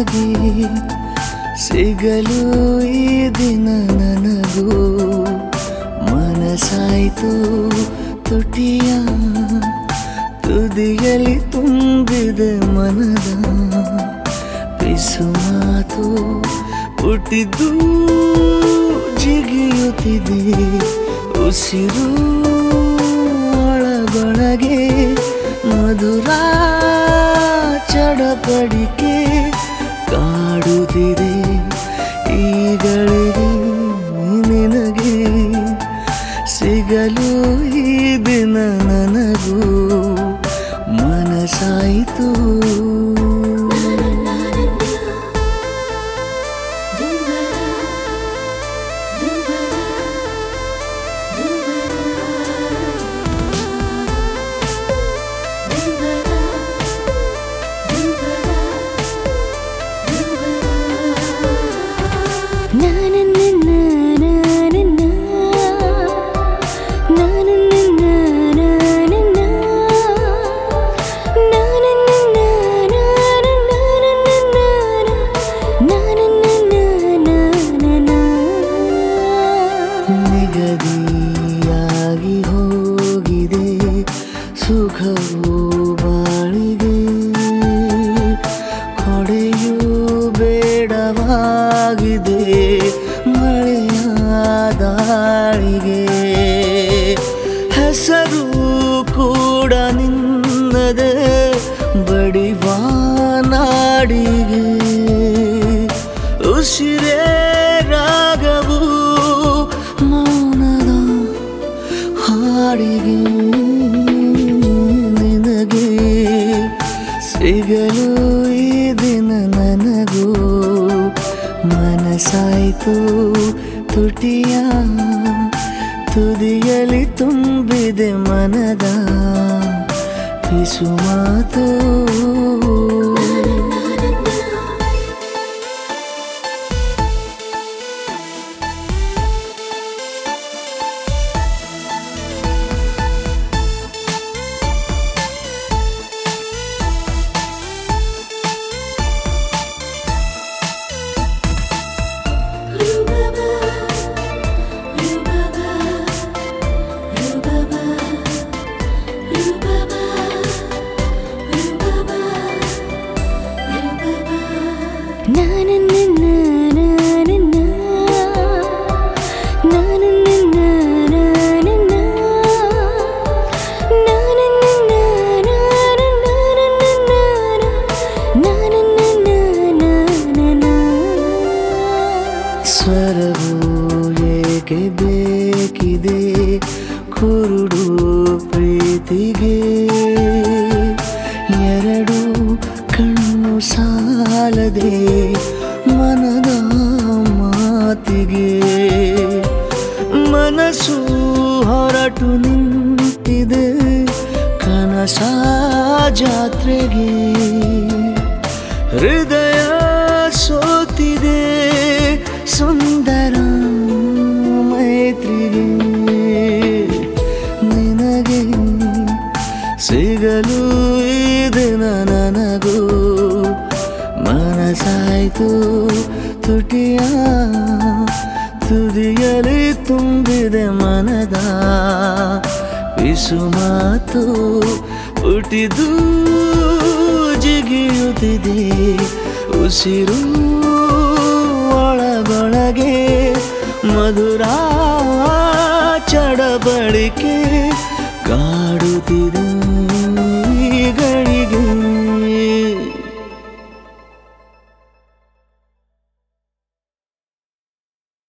ನಿನಗೆ ಸಿಗಲು ಈ ದಿನ ನನಗೂ ಮನಸ್ಸಾಯ್ತು ತುಟಿಯ ತುದಿಯಲ್ಲಿ ತುಂಬಿದೆ ಮನದ ಪಿಸು ಮಾತು ಹುಟ್ಟಿದ್ದು ಜಿಗಿಯುತ್ತಿದೆ ಉಸಿರು ಒಳಗೊಳಗೆ ಮಧುರ ಚಡಪಡಿಕೆ ಕಾಡುತ್ತಿದೆ ಈಗಳಿಗೆ ನಿನಗೆ ಸಿಗಲು ಈ ದಿನ ನನಗೂ ಮನಸ್ಸಾಯಿತು ನಿಗದಿಯಾಗಿ ಹೋಗಿದೆ ಸುಖವು ಬಾಳಿಗೆ ಕೊಡೆಯೂ ಬೇಡವಾಗಿದೆ ಮಳೆಯ ದಾಳಿಗೆ ಹೆಸರು ಕೂಡ ನಿನ್ನದೆ ಬಡಿವ ನಾಡಿಗೆ ಉಸಿರೇ ರಾಗವು ಮೌನದ ಹಾಡಿಗೆ ನಿನಗೆ ಸಿಗಲು ಈ ದಿನ ನನಗೂ ಮನಸ್ಸಾಯಿತು ತುಟಿಯ ತುದಿಯಲ್ಲಿ ತುಂಬಿದೆ ಮನದ ಪಿಸು ಮಾತು ಸ್ವರವು ಏಕೆ ಬೇಕಿದೆ ಕುರುಡು ಪ್ರೀತಿಗೆ ಎರಡು ಕಣ್ಣು ಸಾಲದೆ ಮನದ ಮಾತಿಗೆ ಮನಸ್ಸು ಹೊರಟು ನಿಂತಿದೆ ಕನಸ ಜಾತ್ರೆಗೆ ಹೃದಯ ಸೋತಿದೆ ಸುಂದರ ಮೈತ್ರಿಗೆ ನಿನಗೆ ಸಿಗಲು ಈ ದಿನ ನನಗೂ ಮನಸ್ಸಾಯ್ತು ತುಟಿಯ ತುದಿಯಲಿ ತುಂಬಿದೆ ಮನದ ಪಿಸು ಮಾತು ಹುಟ್ಟಿದು ಜಿಗಿಯುತ್ತಿದೆ ಉಸಿರು ಒಳಗೊಳಗೆ ಮಧುರ ಚಡಬಡಿಕೆ ಕಾಡುತ್ತಿದೆ ಈ ಗಳಿಗೆ